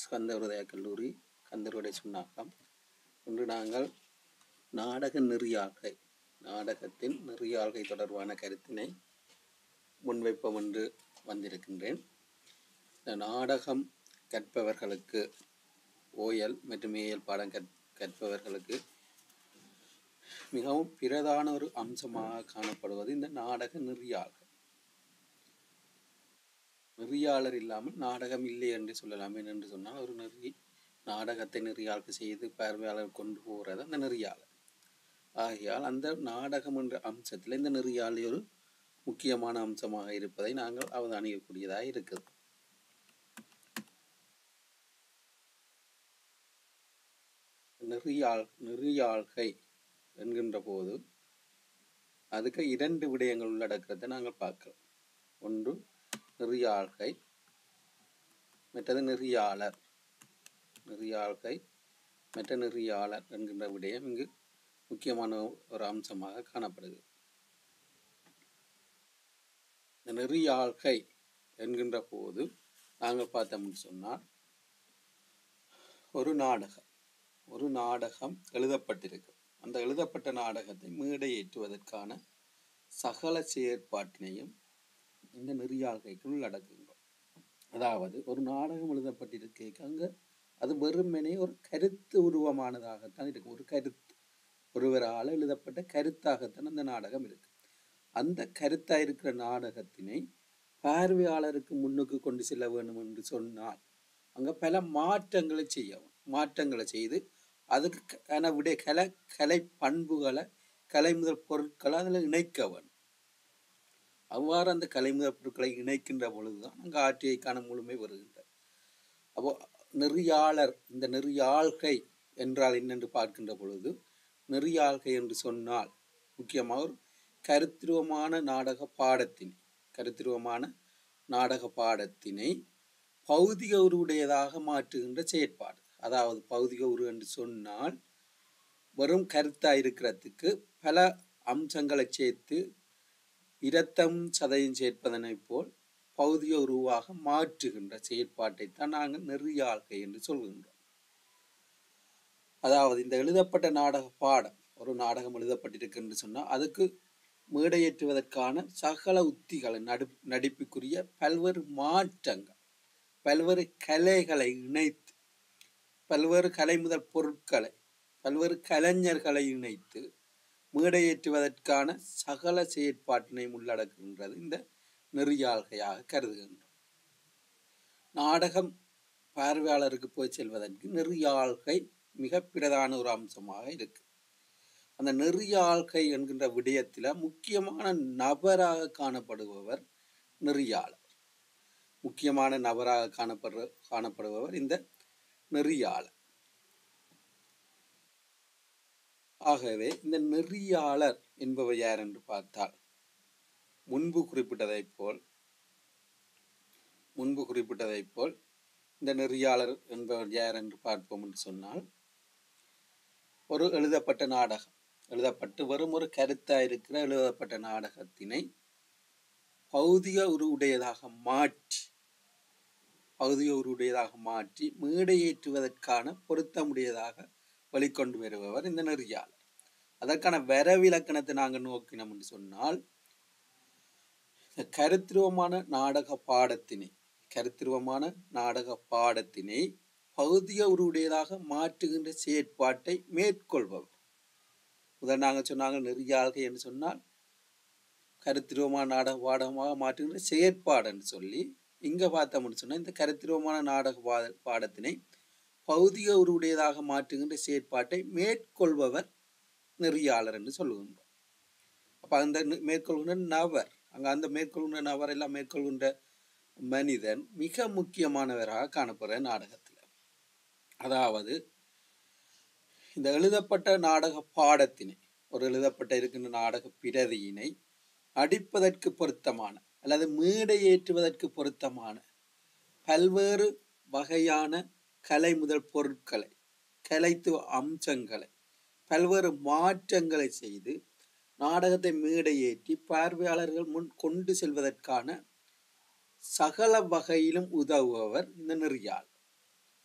கந்தருதய கல்லூரி கந்தருடைய சுண்ணாக்கம் இன்று நாங்கள் நாடக நெறியாள்கை நாடகத்தின் நெறியாள்கை தொடர்பான கருத்தினை முன்வைப்போம் என்று வந்திருக்கின்றேன் இந்த நாடகம் கற்பவர்களுக்கு ஓயல் மற்றும் ஏஎல் பாடம் கற் கற்பவர்களுக்கு மிகவும் பிரதான ஒரு அம்சமாக காணப்படுவது இந்த நாடக நெறியாள்கள் நெறியாளர் இல்லாமல் நாடகம் இல்லை என்று சொல்லலாம் என்று சொன்னால் ஒரு நெறி நாடகத்தை நெறியாൾക്ക് செய்து பார்வையாளர் கொண்டு போகிறது அந்த நெறியாளர் ஆகையால் அந்த நாடகம் என்ற அம்சத்தில் இந்த நெறியாளி ஒரு முக்கியமான அம்சமாக இருப்பதை நாங்கள் அவதானிக்கக்கூடியதாக இருக்குது நெறியாள் நெறியாள்கை என்கின்ற போது அதுக்கு இரண்டு விடயங்கள் உள்ளடக்கிறதை நாங்கள் பார்க்கலாம் ஒன்று நெறியாள்கை மற்றது நெறியாளர் நெறியாள்கை மற்ற நெறியாளர் என்கின்ற விடயம் இங்கு முக்கியமான ஒரு அம்சமாக காணப்படுகிறது இந்த நெறியாள்கை என்கின்ற போது நாங்கள் பார்த்தோம்னு சொன்னால் ஒரு நாடகம் ஒரு நாடகம் எழுதப்பட்டிருக்கு அந்த எழுதப்பட்ட நாடகத்தை மேடையேற்றுவதற்கான சகல செயற்பாட்டினையும் இந்த நெறியாள்கைக்குள் உள்ளடக்குகிறோம் அதாவது ஒரு நாடகம் எழுதப்பட்டிருக்க அங்கே அது வெறுமனே ஒரு கருத்து உருவமானதாகத்தான் இருக்கும் ஒரு கருத்து ஒருவரால் எழுதப்பட்ட கருத்தாகத்தான் அந்த நாடகம் இருக்கு அந்த கருத்தா இருக்கிற நாடகத்தினை பார்வையாளருக்கு முன்னுக்கு கொண்டு செல்ல வேண்டும் என்று சொன்னால் அங்கே பல மாற்றங்களை செய்யவும் மாற்றங்களை செய்து அதுக்கான விட கலை கலை பண்புகளை கலை முதல் பொருட்களை அதில் இணைக்க வேணும் அவ்வாறு அந்த கலை முதல் பொருட்களை இணைக்கின்ற பொழுதுதான் அங்கே ஆட்சியைக்கான முழுமை வருகின்றது அப்போ நெறியாளர் இந்த நெறியாள்கை என்றால் என்னென்று பார்க்கின்ற பொழுது நெறியாள்கை என்று சொன்னால் முக்கியமாக ஒரு கருத்துருவமான நாடக பாடத்தினை கருத்துருவமான நாடக பாடத்தினை பௌதிக உருவுடையதாக மாற்றுகின்ற செயற்பாடு அதாவது பௌதிக உரு என்று சொன்னால் வெறும் கருத்தா இருக்கிறதுக்கு பல அம்சங்களை சேர்த்து இரத்தம் சதையும் சேர்ப்பதனை போல் பௌதிக உருவாக மாற்றுகின்ற செயற்பாட்டை தான் நாங்கள் நெறியாள்கை என்று சொல்கின்றோம் அதாவது இந்த எழுதப்பட்ட நாடக பாடம் ஒரு நாடகம் எழுதப்பட்டிருக்கு என்று சொன்னால் அதுக்கு மேடையேற்றுவதற்கான சகல உத்திகளை நடு நடிப்புக்குரிய பல்வேறு மாற்றங்கள் பல்வேறு கலைகளை இணைத்து பல்வேறு கலை முதல் பொருட்களை பல்வேறு கலைஞர்களை இணைத்து மேடையேற்றுவதற்கான சகல செயற்பாட்டினை உள்ளடக்குகின்றது இந்த நெறியாள்கையாக கருதுகின்றோம் நாடகம் பார்வையாளருக்கு போய் செல்வதற்கு நெறியாள்கை மிக பிரதான ஒரு அம்சமாக இருக்கு அந்த நெறியாள்கை என்கின்ற விடயத்தில் முக்கியமான நபராக காணப்படுபவர் நெறியாளர் முக்கியமான நபராக காணப்படுற காணப்படுபவர் இந்த நெறியாளர் ஆகவே இந்த நெறியாளர் என்பவர் யார் என்று பார்த்தால் முன்பு குறிப்பிட்டதைப் போல் முன்பு குறிப்பிட்டதைப் போல் இந்த நெறியாளர் என்பவர் யார் என்று பார்ப்போம் என்று சொன்னால் ஒரு எழுதப்பட்ட நாடகம் எழுதப்பட்டு வரும் ஒரு கருத்தா இருக்கிற எழுதப்பட்ட நாடகத்தினை பௌதிக உருவுடையதாக மாற்றி பகுதிய உருவுடையதாக மாற்றி மேடையேற்றுவதற்கான பொருத்தமுடையதாக வெளிக்கொண்டு வருபவர் இந்த நெறியாளர் அதற்கான வரவிலக்கணத்தை நாங்கள் நோக்கினோம் என்று சொன்னால் இந்த கருத்துருவமான நாடக பாடத்தினை கருத்துருவமான நாடக பாடத்தினை பகுதிய உருவுடையதாக மாற்றுகின்ற செயற்பாட்டை மேற்கொள்பவர் முதல் நாங்கள் சொன்னாங்க நெறியாள்கை என்று சொன்னால் கருத்துருவமான நாடக பாடமாக மாற்றுகின்ற செயற்பாடு என்று சொல்லி இங்கே பார்த்தோம்னு சொன்னால் இந்த கருத்துருவமான நாடக பாட பாடத்தினை பௌதிக உருவுடையதாக மாற்றுகின்ற செயற்பாட்டை மேற்கொள்பவர் நெறியாளர் என்று சொல்லுகின்றோம் அப்போ அந்த மேற்கொள்கின்ற நபர் அங்கே அந்த மேற்கொள்கின்ற நபர் எல்லாம் மேற்கொள்கின்ற மனிதன் மிக முக்கியமானவராக காணப்படுற நாடகத்தில் அதாவது இந்த எழுதப்பட்ட நாடக பாடத்தினை ஒரு எழுதப்பட்ட இருக்கின்ற நாடக பிரதியினை அடிப்பதற்கு பொருத்தமான அல்லது மேடையேற்றுவதற்கு பொருத்தமான பல்வேறு வகையான கலை முதல் பொருட்களை கலைத்துவ அம்சங்களை பல்வேறு மாற்றங்களை செய்து நாடகத்தை மேடையேற்றி பார்வையாளர்கள் முன் கொண்டு செல்வதற்கான சகல வகையிலும் உதவுபவர் இந்த நெறியாள்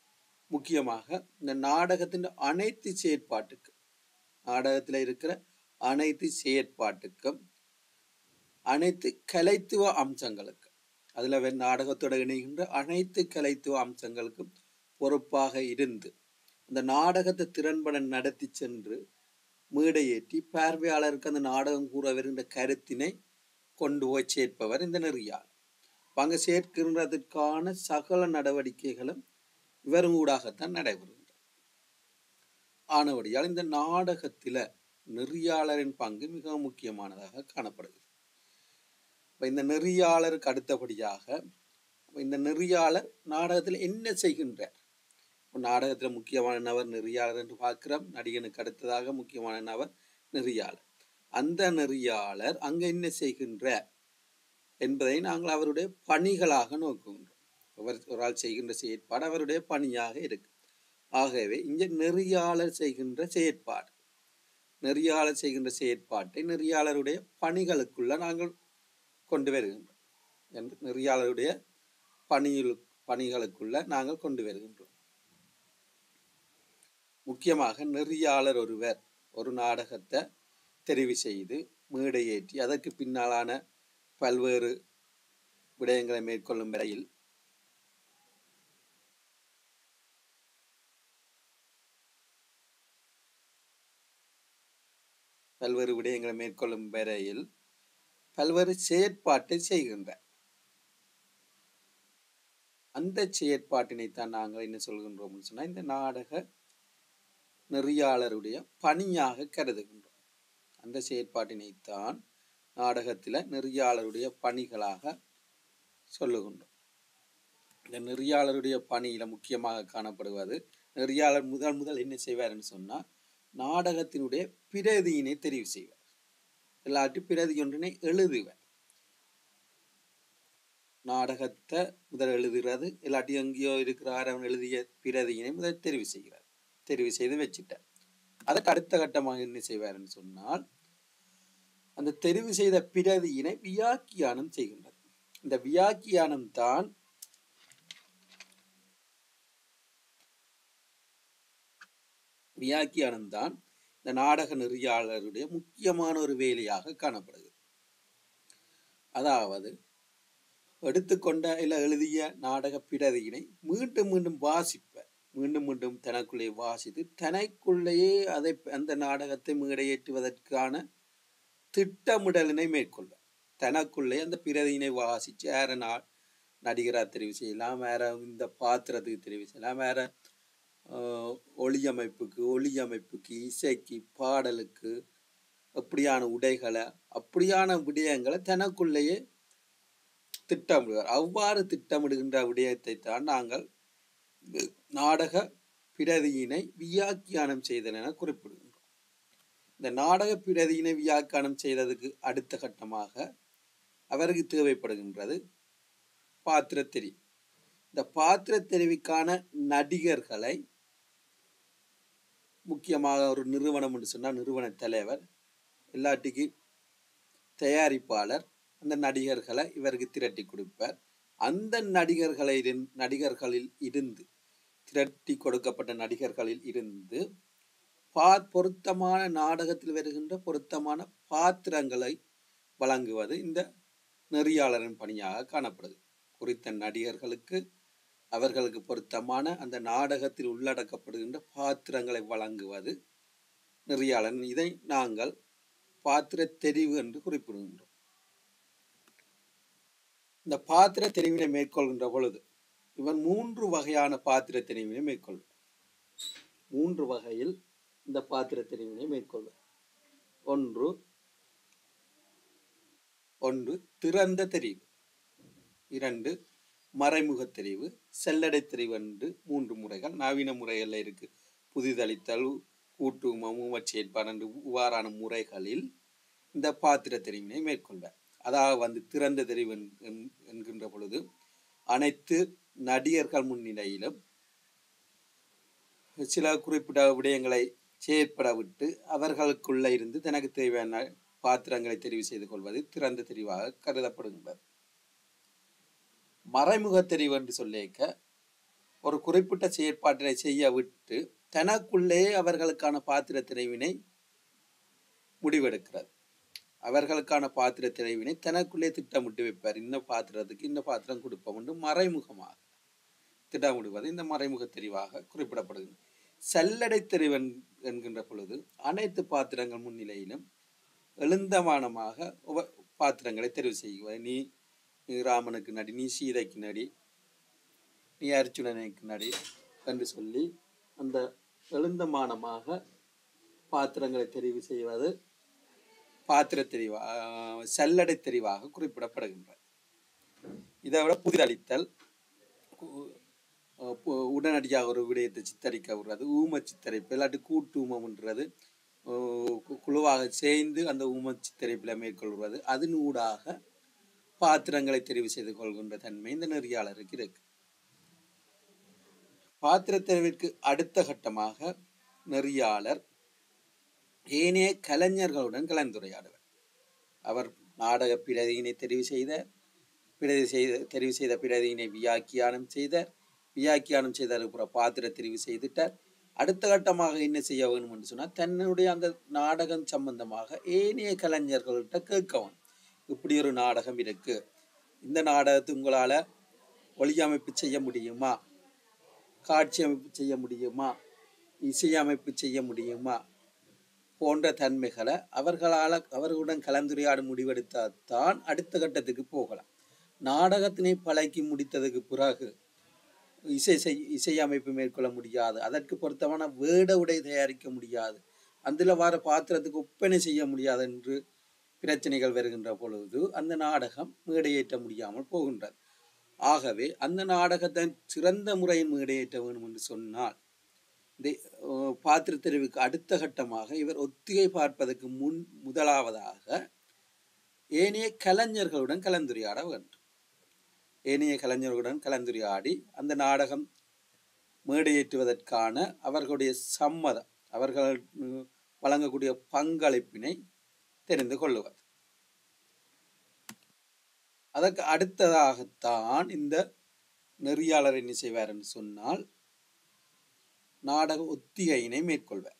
முக்கியமாக இந்த நாடகத்தின் அனைத்து செயற்பாட்டுக்கும் நாடகத்தில் இருக்கிற அனைத்து செயற்பாட்டுக்கும் அனைத்து கலைத்துவ அம்சங்களுக்கு அதுல வெ- நாடகத்தோட இணைகின்ற அனைத்து கலைத்துவ அம்சங்களுக்கும் பொறுப்பாக இருந்து அந்த நாடகத்தை திறன்பட நடத்தி சென்று மேடையேற்றி பார்வையாளருக்கு அந்த நாடகம் கூற வருகின்ற கருத்தினை கொண்டு போய் சேர்ப்பவர் இந்த நெறியாளர் அப்ப அங்க சேர்க்கின்றதற்கான சகல நடவடிக்கைகளும் இவரும் ஊடாகத்தான் நடைபெறுகின்றன ஆனபடியால் இந்த நாடகத்தில நெறியாளரின் பங்கு மிகவும் முக்கியமானதாக காணப்படுகிறது இப்ப இந்த நெறியாளருக்கு அடுத்தபடியாக அப்ப இந்த நெறியாளர் நாடகத்தில் என்ன செய்கின்றார் இப்ப நாடகத்துல முக்கியமான நபர் நெறியாளர் என்று பார்க்கிறோம் நடிகனுக்கு அடுத்ததாக முக்கியமான நபர் நெறியாளர் அந்த நெறியாளர் அங்க என்ன செய்கின்றார் என்பதை நாங்கள் அவருடைய பணிகளாக நோக்குகின்றோம் அவர் ஒரு ஆள் செய்கின்ற செயற்பாடு அவருடைய பணியாக இருக்கு ஆகவே இங்க நெறியாளர் செய்கின்ற செயற்பாடு நெறியாளர் செய்கின்ற செயற்பாட்டை நெறியாளருடைய பணிகளுக்குள்ள நாங்கள் கொண்டு வருகின்றோம் என்று நெறியாளருடைய பணியில் பணிகளுக்குள்ள நாங்கள் கொண்டு வருகின்றோம் முக்கியமாக நெறியாளர் ஒருவர் ஒரு நாடகத்தை தெரிவு செய்து மேடையேற்றி அதற்கு பின்னாலான பல்வேறு விடயங்களை மேற்கொள்ளும் வரையில் பல்வேறு விடயங்களை மேற்கொள்ளும் வரையில் பல்வேறு செயற்பாட்டை செய்கின்றார் அந்த செயற்பாட்டினைத்தான் நாங்கள் என்ன சொல்கின்றோம்னு சொன்னா இந்த நாடக நெறியாளருடைய பணியாக கருதுகின்றோம் அந்த செயற்பாட்டினைத்தான் நாடகத்தில நெறியாளருடைய பணிகளாக சொல்லுகின்றோம் இந்த நெறியாளருடைய பணியில முக்கியமாக காணப்படுவது நெறியாளர் முதல் முதல் என்ன செய்வார்னு சொன்னா நாடகத்தினுடைய பிரதியினை தெரிவு செய்வார் இல்லாட்டி பிரதி ஒன்றினை எழுதுவார் நாடகத்தை முதல் எழுதுகிறது இல்லாட்டி எங்கேயோ இருக்கிறார் அவன் எழுதிய பிரதியினை முதல் தெரிவு செய்கிறார் தெரிவு செய்து வச்சுட்டார் அதற்கு அடுத்த கட்டமாக என்ன செய்வார்னு சொன்னால் அந்த தெரிவு செய்த பிரதியினை வியாக்கியானம் செய்கின்றார் இந்த வியாக்கியானம் தான் வியாக்கியானம் தான் இந்த நாடக நெறியாளருடைய முக்கியமான ஒரு வேலையாக காணப்படுகிறது அதாவது எடுத்துக்கொண்ட இல்ல எழுதிய நாடக பிரதியினை மீண்டும் மீண்டும் வாசிப்ப மீண்டும் மீண்டும் தனக்குள்ளே வாசித்து தனக்குள்ளேயே அதை அந்த நாடகத்தை மேடையேற்றுவதற்கான திட்டமிடலினை மேற்கொள்வார் தனக்குள்ளே அந்த பிரதியினை வாசிச்சு வேற நா நடிகரா தெரிவு செய்யலாம் வேற இந்த பாத்திரத்துக்கு தெரிவு செய்யலாம் வேற ஆஹ், ஒளியமைப்புக்கு ஒளியமைப்புக்கு இசைக்கு பாடலுக்கு அப்படியான உடைகளை அப்படியான விடயங்களை தனக்குள்ளேயே திட்டமிடுவார் அவ்வாறு திட்டமிடுகின்ற விடயத்தை தான் நாங்கள் நாடக பிரதியினை வியாக்கியானம் செய்தல் என குறிப்பிடுகின்றோம் இந்த நாடக பிரதியினை வியாக்கியானம் செய்ததுக்கு அடுத்த கட்டமாக அவருக்கு தேவைப்படுகின்றது பாத்திரத்தெரி இந்த பாத்திரத்தெரிவுக்கான நடிகர்களை முக்கியமாக ஒரு நிறுவனம் என்று சொன்னால் நிறுவன தலைவர் இல்லாட்டிக்கு தயாரிப்பாளர் அந்த நடிகர்களை இவருக்கு திரட்டி கொடுப்பார் அந்த நடிகர்களை இருந்- நடிகர்களில் இருந்து திரட்டி கொடுக்கப்பட்ட நடிகர்களில் இருந்து பா பொருத்தமான நாடகத்தில் வருகின்ற பொருத்தமான பாத்திரங்களை வழங்குவது இந்த நெறியாளரின் பணியாக காணப்படுது குறித்த நடிகர்களுக்கு அவர்களுக்கு பொருத்தமான அந்த நாடகத்தில் உள்ளடக்கப்படுகின்ற பாத்திரங்களை வழங்குவது நெறியாளன் இதை நாங்கள் பாத்திர தெரிவு என்று குறிப்பிடுகின்றோம் இந்த பாத்திர தெரிவினை மேற்கொள்கின்ற பொழுது இவன் மூன்று வகையான பாத்திர தெரிவினை மேற்கொள்வார் மூன்று வகையில் இந்த பாத்திர தெரிவினை மேற்கொள்வார் ஒன்று ஒன்று திறந்த தெரிவு இரண்டு மறைமுக தெரிவு செல்லடை தெரிவு என்று மூன்று முறைகள் நவீன முறைகள்ல இருக்கு புதிதளித்தல் கூட்டு மமும செயற்பாடு என்று இவ்வாறான முறைகளில் இந்த பாத்திர தெரிவினை மேற்கொள்வார் அதாவது வந்து திறந்த தெரிவு என்- என்- என்கின்ற பொழுது அனைத்து நடிகர்கள் முன்னிலையிலும் சில குறிப்பிட்ட விடயங்களை செயற்பட விட்டு அவர்களுக்குள்ள இருந்து தனக்கு தேவையான பாத்திரங்களை தெரிவு செய்து கொள்வது திறந்த தெரிவாக கருதப்படுகின்றது மறைமுக தெரிவு என்று சொல்லிக்க ஒரு குறிப்பிட்ட செயற்பாட்டினை செய்ய விட்டு தனக்குள்ளே அவர்களுக்கான பாத்திர திரைவினை முடிவெடுக்கிறது அவர்களுக்கான பாத்திர திரைவினை தனக்குள்ளே திட்டமிட்டு வைப்பார் இந்த பாத்திரத்துக்கு இந்த பாத்திரம் கொடுப்போம் என்று மறைமுகமாக திட்டமிடுவது இந்த மறைமுக தெரிவாக குறிப்பிடப்படுகிறது சல்லடை தெரிவன் என்கின்ற பொழுது அனைத்து பாத்திரங்கள் முன்னிலையிலும் எழுந்தமானமாக உப பாத்திரங்களை தெரிவு செய்வது நீ நீ ராமனுக்கு நடி நீ சீதைக்கு நடி நீ அர்ஜுனனுக்கு நடி என்று சொல்லி அந்த எழுந்தமானமாக பாத்திரங்களை தெரிவு செய்வது பாத்திர தெரிவா ஆஹ் சல்லடை தெரிவாக குறிப்பிடப்படுகின்றது இதை விட புதிதளித்தல் கு- அஹ் பு- உடனடியாக ஒரு விடயத்தை சித்தரிக்க விடுறது ஊம சித்தரிப்பு இல்லாட்டி கூட்டு ஊமம்ன்றது அஹ் கு- குழுவாக சேர்ந்து அந்த ஊம சித்தரிப்பில் மேற்கொள்வது அதனூடாக பாத்திரங்களை தெரிவு செய்து கொள்கின்ற தன்மை இந்த நெறியாளருக்கு இருக்கு பாத்திர தெரிவிற்கு அடுத்த கட்டமாக நெறியாளர் ஏனைய கலைஞர்களுடன் கலந்துரையாடுவர் அவர் நாடக பிரதியினை தெரிவு செய்த பிரதி செய்த தெரிவு செய்த பிரதியினை வியாக்கியானம் செய்த வியாக்கியானம் செய்ததுக்கு அப்புறம் பாத்திர தெரிவு செய்துட்டார் அடுத்த கட்டமாக என்ன செய்ய வேணும் என்று சொன்னால் தன்னுடைய அந்த நாடகம் சம்பந்தமாக ஏனைய கலைஞர்கள்ட்ட கேட்கவும் இப்படி ஒரு நாடகம் இருக்கு இந்த நாடகத்தை உங்களால ஒளியமைப்பு செய்ய முடியுமா காட்சி அமைப்பு செய்ய முடியுமா இசையமைப்பு செய்ய முடியுமா போன்ற தன்மைகளை அவர்களால் அவர்களுடன் கலந்துரையாட முடிவெடுத்தால்தான் அடுத்த கட்டத்துக்கு போகலாம் நாடகத்தினை பழக்கி முடித்ததுக்கு பிறகு இசை செய் இசையமைப்பு மேற்கொள்ள முடியாது அதற்கு பொருத்தமான வேட உடை தயாரிக்க முடியாது அதில் வர பாத்திரத்துக்கு ஒப்பனை செய்ய முடியாது என்று பிரச்சனைகள் வருகின்ற பொழுது அந்த நாடகம் மேடையேற்ற முடியாமல் போகின்றது ஆகவே அந்த நாடகத்தை சிறந்த முறையில் மேடையேற்ற வேண்டும் என்று சொன்னால் இந்த அஹ், பாத்திர தெரிவுக்கு அடுத்த கட்டமாக இவர் ஒத்திகை பார்ப்பதற்கு முன் முதலாவதாக ஏனைய கலைஞர்களுடன் கலந்துரையாட வேண்டும் ஏனைய கலைஞர்களுடன் கலந்துரையாடி அந்த நாடகம் மேடையேற்றுவதற்கான அவர்களுடைய சம்மதம் அவர்கள் உம், வழங்கக்கூடிய பங்களிப்பினை தெரிந்து கொள்ளுவர் அதற்கு அடுத்ததாகத்தான் இந்த நெறியாளர் என்ன செய்வார் என்று சொன்னால் நாடக ஒத்திகையினை மேற்கொள்வார்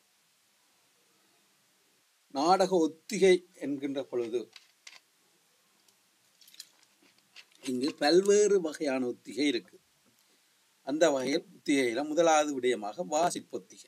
நாடக ஒத்திகை என்கின்ற பொழுது இங்கு பல்வேறு வகையான ஒத்திகை இருக்கு அந்த வகையில் ஒத்திகையில முதலாவது விடயமாக வாசிப்பொத்திகை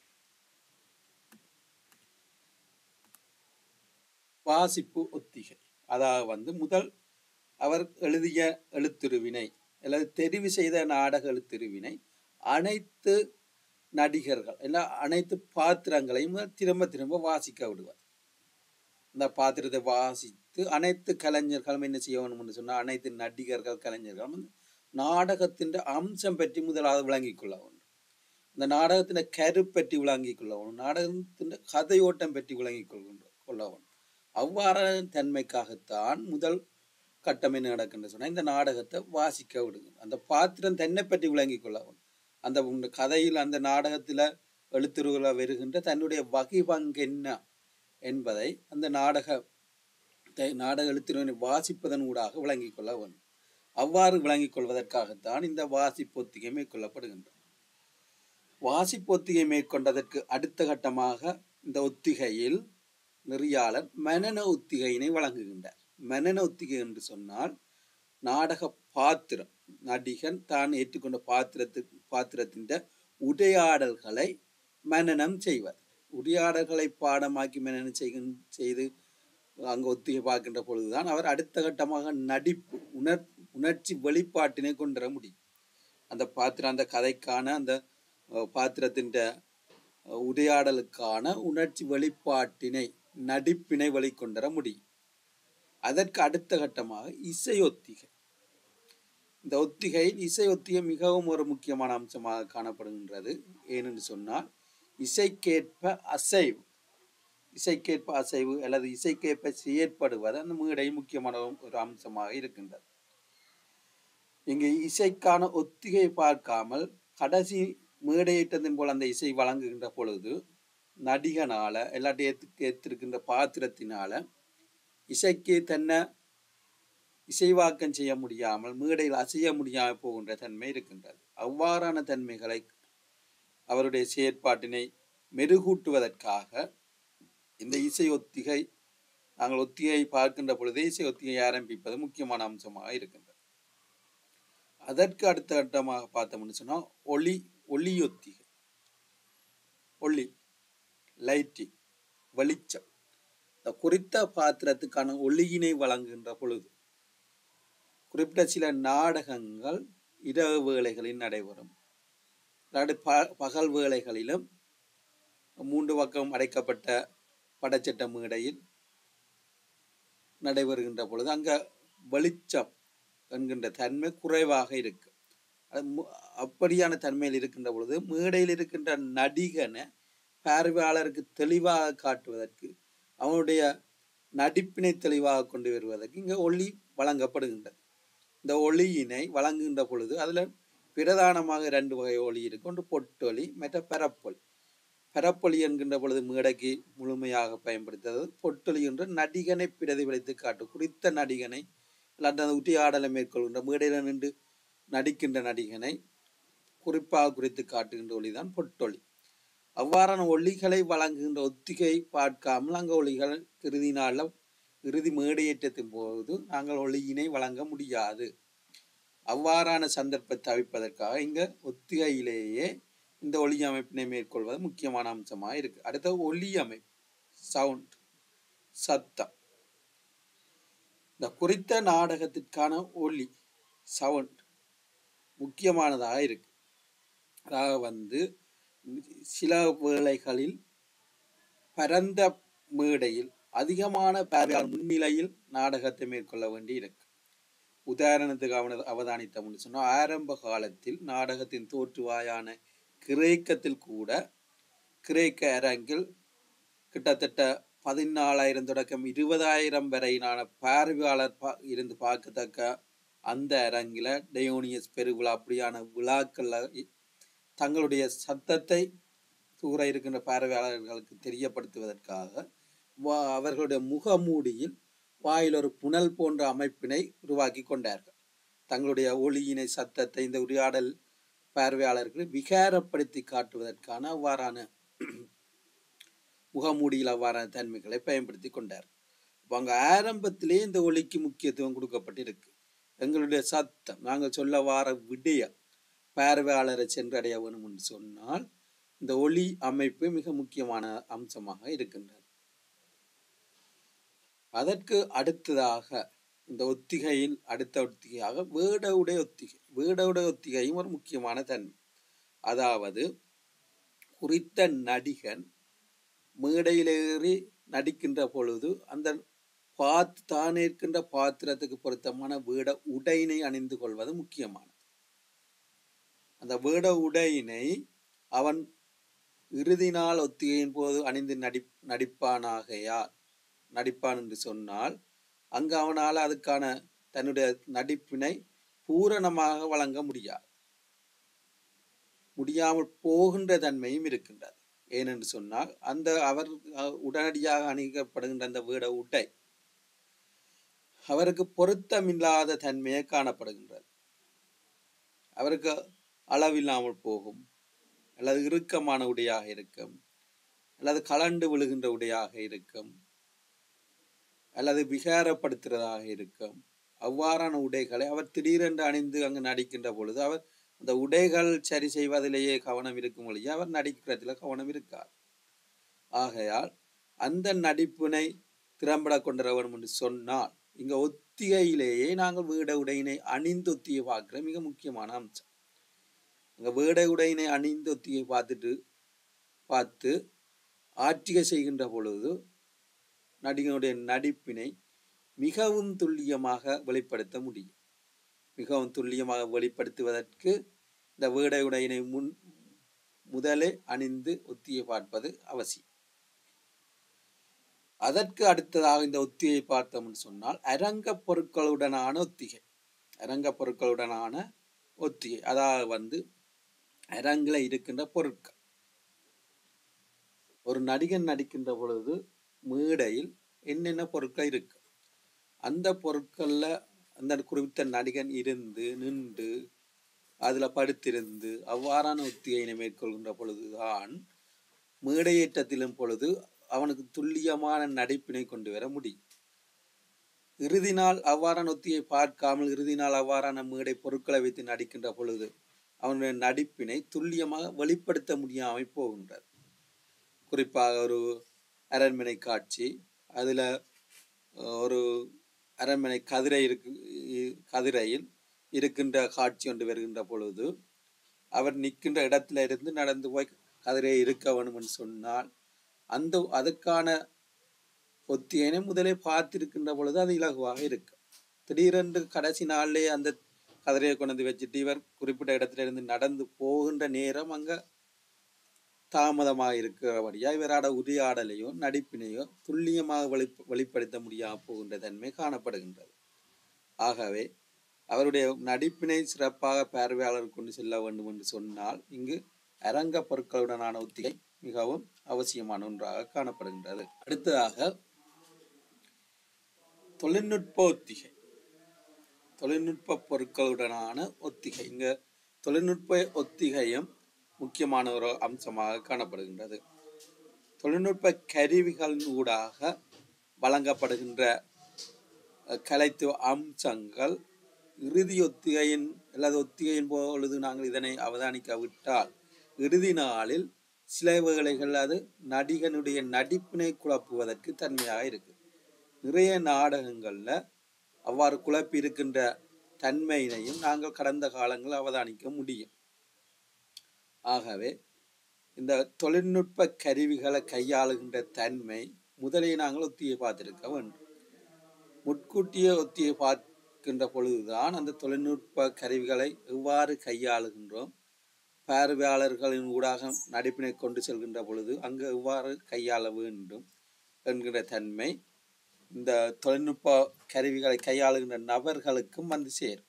வாசிப்பு ஒத்திகை அதாவது வந்து முதல் அவர் எழுதிய எழுத்துருவினை அல்லது தெரிவு செய்த நாடக எழுத்துருவினை அனைத்து நடிகர்கள் எல்லாம் அனைத்து பாத்திரங்களையும் திரும்ப திரும்ப வாசிக்க விடுவார் அந்த பாத்திரத்தை வாசித்து அனைத்து கலைஞர்களும் என்ன செய்ய வேணும்னு சொன்னால் அனைத்து நடிகர்கள் கலைஞர்களும் வந்து நாடகத்தின் அம்சம் பற்றி முதலாவது விளங்கிக் கொள்ள வேண்டும் இந்த நாடகத்தின் கரு பற்றி விளங்கிக் கொள்ள வேணும் நாடகத்தின் கதையோட்டம் பற்றி விளங்கிக் கொள்கின்ற கொள்ள வேணும் அவ்வாறான தன்மைக்காகத்தான் முதல் கட்டம் என்ன நடக்குன்னு சொன்னால் இந்த நாடகத்தை வாசிக்க விடுங்க அந்த பாத்திரம் தன்னை பற்றி விளங்கிக் கொள்ள வேணும் அந்த உங்க கதையில் அந்த நாடகத்தில் எழுத்துருவில் வருகின்ற தன்னுடைய வகை பங்கு என்ன என்பதை அந்த நாடக தை- நாடக எழுத்துருவினை வாசிப்பதன் ஊடாக விளங்கிக் கொள்ள வேண்டும் அவ்வாறு விளங்கிக் கொள்வதற்காகத்தான் இந்த வாசிப்பொத்திகை மேற்கொள்ளப்படுகின்றது வாசிப்பொத்திகை மேற்கொண்டதற்கு அடுத்த கட்டமாக இந்த ஒத்திகையில் நெறியாளர் மனன ஒத்திகையினை வழங்குகின்றார் மனன ஒத்திகை என்று சொன்னால் நாடக பாத்திரம் நடிகன் தான் ஏற்றுக்கொண்ட பாத்திரத்து பாத்திரத்தின் உரையாடல்களை மனனம் செய்வர் உரையாடல்களை பாடமாக்கி மனனம் செய்கின் செய்து அங்கு ஒத்திகை பார்க்கின்ற பொழுதுதான் அவர் அடுத்த கட்டமாக நடிப்பு உணர் உணர்ச்சி வெளிப்பாட்டினை கொண்டு வர முடியும் அந்த பாத்திரம் அந்த கதைக்கான அந்த அஹ், பாத்திரத்தின் அஹ், உரையாடலுக்கான உணர்ச்சி வெளிப்பாட்டினை நடிப்பினை வெளிக்கொண்டு வர முடியும் அதற்கு அடுத்த கட்டமாக இசை ஒத்திகை இந்த ஒத்திகையில் இசை ஒத்திகை மிகவும் ஒரு முக்கியமான அம்சமாக காணப்படுகின்றது ஏனென்று சொன்னால் இசைக்கேற்ப அசைவு இசைக்கேற்ப அசைவு அல்லது இசைக்கேற்ப செயற்படுவது அந்த மேடை முக்கியமான ஒரு அம்சமாக இருக்கின்றது இங்கு இசைக்கான ஒத்திகை பார்க்காமல் கடைசி மேடையிட்டதின் போல் அந்த இசை வழங்குகின்ற பொழுது நடிகனால எல்லாத்தையும் ஏத்து ஏற்றிருக்கின்ற பாத்திரத்தினால இசைக்கு தன்னை இசைவாக்கம் செய்ய முடியாமல் மேடையில் அசைய முடியாமல் போகின்ற தன்மை இருக்கின்றது அவ்வாறான தன்மைகளை அவருடைய செயற்பாட்டினை மெருகூட்டுவதற்காக இந்த இசை ஒத்திகை நாங்கள் ஒத்திகை பார்க்கின்ற பொழுது இசை ஒத்திகை ஆரம்பிப்பது முக்கியமான அம்சமாக இருக்கின்றது அதற்கு அடுத்த கட்டமாக பார்த்தோம்னு சொன்னால் ஒளி ஒளி ஒத்திகை ஒளி லைட்டிங் வெளிச்சம் இந்த குறித்த பாத்திரத்துக்கான ஒளியினை வழங்குகின்ற பொழுது குறிப்பிட்ட சில நாடகங்கள் இரவு வேளைகளில் நடைபெறும் அதாவது ப பகல் வேளைகளிலும் மூன்று பக்கம் அடைக்கப்பட்ட படச்சட்ட மேடையில் நடைபெறுகின்ற பொழுது அங்க வெளிச்சம் என்கின்ற தன்மை குறைவாக இருக்கு அது மு- அப்படியான தன்மையில் இருக்கின்ற பொழுது மேடையில் இருக்கின்ற நடிகனை பார்வையாளருக்கு தெளிவாக காட்டுவதற்கு அவனுடைய நடிப்பினை தெளிவாக கொண்டு வருவதற்கு இங்கே ஒளி வழங்கப்படுகின்றது இந்த ஒளியினை வழங்குகின்ற பொழுது அதில் பிரதானமாக ரெண்டு வகை ஒளி இருக்கு ஒன்று பொட்டொலி மற்ற பரப்பொலி பரப்பொலி என்கின்ற பொழுது மேடைக்கு முழுமையாக பயன்படுத்துவது பொட்டொலி என்று நடிகனை பிரதிபலித்து காட்டும் குறித்த நடிகனை இல்லாட்டி அந்த உத்தியாடலை மேற்கொள்கின்ற மேடையில் நின்று நடிக்கின்ற நடிகனை குறிப்பாக குறித்து காட்டுகின்ற ஒளிதான் பொட்டொலி அவ்வாறான ஒளிகளை வழங்குகின்ற ஒத்திகை பார்க்காமல் அங்கே ஒளிகள் இறுதி நாளில் இறுதி மேடையேற்றத்தின் போது நாங்கள் ஒளியினை வழங்க முடியாது அவ்வாறான சந்தர்ப்பத்தை தவிர்ப்பதற்காக இங்க ஒத்திகையிலேயே இந்த ஒளி அமைப்பினை மேற்கொள்வது முக்கியமான அம்சமாக இருக்கு அடுத்த ஒலி அமைப்பு சவுண்ட் சத்தம் இந்த குறித்த நாடகத்திற்கான ஒலி சவுண்ட் முக்கியமானதாக இருக்கு அதாவது வந்து சில வேளைகளில் பரந்த மேடையில் அதிகமான பார்வையாளர் முன்னிலையில் நாடகத்தை மேற்கொள்ள வேண்டி இருக்கு உதாரணத்துக்கு அவன அவதானித்தோம்னு சொன்னா ஆரம்ப காலத்தில் நாடகத்தின் தோற்றுவாயான கிரேக்கத்தில் கூட கிரேக்க அரங்கில் கிட்டத்தட்ட பதினாலாயிரம் தொடக்கம் இருபதாயிரம் வரையிலான பார்வையாளர் பா இருந்து பார்க்கத்தக்க அந்த அரங்கில டயோனியஸ் பெருவிழா அப்படியான விழாக்கள்ல இ- தங்களுடைய சத்தத்தை தூர இருக்கின்ற பார்வையாளர்களுக்கு தெரியப்படுத்துவதற்காக வா- அவர்களுடைய முகமூடியில் வாயில் ஒரு புனல் போன்ற அமைப்பினை உருவாக்கி கொண்டார்கள் தங்களுடைய ஒளியினை சத்தத்தை இந்த உரையாடல் பார்வையாளர்களை விகாரப்படுத்தி காட்டுவதற்கான அவ்வாறான முகமூடியில் அவ்வாறான தன்மைகளை பயன்படுத்தி கொண்டார் அப்ப அங்க ஆரம்பத்திலே இந்த ஒளிக்கு முக்கியத்துவம் கொடுக்கப்பட்டிருக்கு எங்களுடைய சத்தம் நாங்கள் சொல்ல வார விடய பார்வையாளரை சென்றடைய வேணும் என்று சொன்னால் இந்த ஒளி அமைப்பு மிக முக்கியமான அம்சமாக இருக்கின்றது அதற்கு அடுத்ததாக இந்த ஒத்திகையில் அடுத்த ஒத்திகையாக வேடவுடைய ஒத்திகை வேடவுடைய ஒத்திகையும் ஒரு முக்கியமான தன்மை அதாவது குறித்த நடிகன் மேடையிலேறி நடிக்கின்ற பொழுது அந்த பாத் தான் இருக்கின்ற பாத்திரத்துக்கு பொருத்தமான வேட உடையினை அணிந்து கொள்வது முக்கியமானது அந்த வேட உடையினை அவன் இறுதி நாள் ஒத்திகையின் போது அணிந்து நடி நடிப்பானாகையால் நடிப்பான் என்று சொன்னால் அங்கு அவனால் அதுக்கான தன்னுடைய நடிப்பினை பூரணமாக வழங்க முடியாது முடியாமல் போகின்ற தன்மையும் இருக்கின்றது ஏனென்று சொன்னால் அந்த அவர் அஹ், உடனடியாக அணிக்கப்படுகின்ற அந்த வேட உடை அவருக்கு பொருத்தமில்லாத தன்மையே காணப்படுகின்றது அவருக்கு அளவில்லாமல் போகும் அல்லது இறுக்கமான உடையாக இருக்கும் அல்லது கலண்டு விழுகின்ற உடையாக இருக்கும் அல்லது விகாரப்படுத்துறதாக இருக்கும் அவ்வாறான உடைகளை அவர் திடீரென்று அணிந்து அங்கு நடிக்கின்ற பொழுது அவர் அந்த உடைகள் சரி செய்வதிலேயே கவனம் இருக்கும் ஒழிய அவர் நடிக்கிறதுல கவனம் இருக்கார் ஆகையால் அந்த நடிப்பினை திறம்பட கொண்டு வேண்டும் என்று சொன்னால் இங்க ஒத்திகையிலேயே நாங்கள் வீட உடையினை அணிந்து ஒத்திகை பார்க்கிற மிக முக்கியமான அம்சம் அங்க வீட உடையினை அணிந்து ஒத்திகை பார்த்துட்டு பார்த்து ஆட்சிகை செய்கின்ற பொழுது நடிகனுடைய நடிப்பினை மிகவும் துல்லியமாக வெளிப்படுத்த முடியும் மிகவும் துல்லியமாக வெளிப்படுத்துவதற்கு இந்த வீட உடையினை முன் முதலே அணிந்து ஒத்திகை பார்ப்பது அவசியம் அதற்கு அடுத்ததாக இந்த ஒத்திகை பார்த்தோம்னு சொன்னால் அரங்க பொருட்களுடனான ஒத்திகை அரங்க பொருட்களுடனான ஒத்திகை அதாவது வந்து அரங்கில் இருக்கின்ற பொருட்கள் ஒரு நடிகன் நடிக்கின்ற பொழுது மேடையில் என்னென்ன பொருட்கள் இருக்கு அந்த பொருட்கள்ல அந்த குறிப்பிட்ட நடிகன் இருந்து நின்று அதில் படுத்திருந்து அவ்வாறான ஒத்திகையினை மேற்கொள்கின்ற பொழுதுதான் மேடையேற்றத்திலும் பொழுது அவனுக்கு துல்லியமான நடிப்பினை கொண்டு வர முடியும் இறுதி நாள் அவ்வாறான ஒத்தியை பார்க்காமல் இறுதி நாள் அவ்வாறான மேடை பொருட்களை வைத்து நடிக்கின்ற பொழுது அவனுடைய நடிப்பினை துல்லியமாக வெளிப்படுத்த முடியாமல் போகின்றது குறிப்பாக ஒரு அரண்மனை காட்சி அதில் ஒரு அரண்மனை கதிரை இருக்கு கதிரையில் இருக்கின்ற காட்சி ஒன்று வருகின்ற பொழுது அவர் நிற்கின்ற இடத்துல இருந்து நடந்து போய் கதிரை இருக்க வேணும்னு சொன்னால் அந்த அதுக்கான ஒத்தியனை முதலே பார்த்திருக்கின்ற பொழுது அது இலகுவாக இருக்கும் திடீரென்று கடைசி நாள்லே அந்த கதிரையை கொண்டு வந்து வச்சுட்டு இவர் குறிப்பிட்ட இடத்துல இருந்து நடந்து போகின்ற நேரம் அங்க தாமதமாக இருக்கிறபடியா இவராட உரையாடலையோ நடிப்பினையோ துல்லியமாக வெளி வெளிப்படுத்த முடியாமல் போகின்ற தன்மை காணப்படுகின்றது ஆகவே அவருடைய நடிப்பினை சிறப்பாக பார்வையாளர் கொண்டு செல்ல வேண்டும் என்று சொன்னால் இங்கு அரங்க பொருட்களுடனான ஒத்திகை மிகவும் அவசியமான ஒன்றாக காணப்படுகின்றது அடுத்ததாக தொழில்நுட்ப ஒத்திகை தொழில்நுட்ப பொருட்களுடனான ஒத்திகை இங்க தொழில்நுட்ப ஒத்திகையும் முக்கியமான ஒரு அம்சமாக காணப்படுகின்றது தொழில்நுட்ப கருவிகளின் ஊடாக வழங்கப்படுகின்ற கலைத்துவ அம்சங்கள் இறுதி ஒத்திகையின் அல்லது ஒத்திகையின் பொழுது நாங்கள் இதனை அவதானிக்க விட்டால் இறுதி நாளில் சில வேளைகள் அது நடிகனுடைய நடிப்பினை குழப்புவதற்கு தன்மையாக இருக்கு நிறைய நாடகங்கள்ல அவ்வாறு குழப்பி இருக்கின்ற தன்மையினையும் நாங்கள் கடந்த காலங்களில் அவதானிக்க முடியும் ஆகவே இந்த தொழில்நுட்ப கருவிகளை கையாளுகின்ற தன்மை முதலே நாங்கள் ஒத்தியை பார்த்திருக்க வேண்டும் முட்கூட்டிய ஒத்தியை பார்க்கின்ற பொழுதுதான் அந்த தொழில்நுட்ப கருவிகளை எவ்வாறு கையாளுகின்றோம் பார்வையாளர்களின் ஊடாக நடிப்பினை கொண்டு செல்கின்ற பொழுது அங்கு எவ்வாறு கையாள வேண்டும் என்கிற தன்மை இந்த தொழில்நுட்ப கருவிகளை கையாளுகின்ற நபர்களுக்கும் வந்து சேரும்